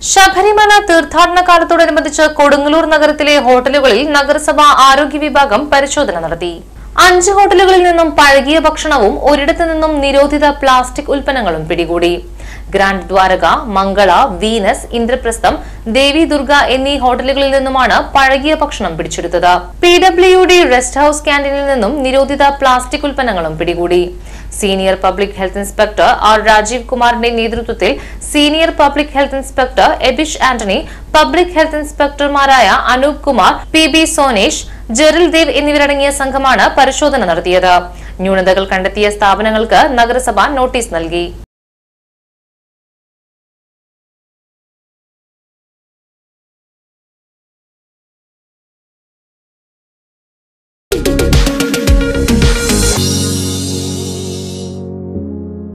ശബരിമല തീർത്ഥാടന കാലത്തോടനുബന്ധിച്ച് കൊടുങ്ങല്ലൂർ നഗരത്തിലെ ഹോട്ടലുകളിൽ നഗരസഭ ആരോഗ്യ വിഭാഗം പരിശോധന നടത്തി അഞ്ച് ഹോട്ടലുകളിൽ നിന്നും പഴകിയ ഭക്ഷണവും ഒരിടത്തു നിന്നും നിരോധിത പ്ലാസ്റ്റിക് ഉൽപ്പന്നങ്ങളും പിടികൂടി ഗ്രാൻഡ് ദ്വാരക മംഗള വീനസ് ഇന്ദ്രപ്രസ്ഥം ദേവി ദുർഗ എന്നീ ഹോട്ടലുകളിൽ നിന്നുമാണ് പഴകിയ ഭക്ഷണം പിടിച്ചെടുത്തത് P W D rest house ക്യാന്റീനിൽ നിന്നും നിരോധിത പ്ലാസ്റ്റിക് ഉൽപ്പന്നങ്ങളും പിടികൂടി senior public health inspector R Rajeev കുമാറിന്റെ നേതൃത്വത്തിൽ senior public health inspector Abish Antony public health ഇൻസ്പെക്ടർമാരായ അനൂപ് കുമാർ പി ബി സോനേഷ് ജെറിൽ ദേവ് എന്നിവരടങ്ങിയ സംഘമാണ് പരിശോധന നടത്തിയത് ന്യൂനതകൾ കണ്ടെത്തിയ സ്ഥാപനങ്ങൾക്ക് നഗരസഭ നോട്ടീസ് നൽകി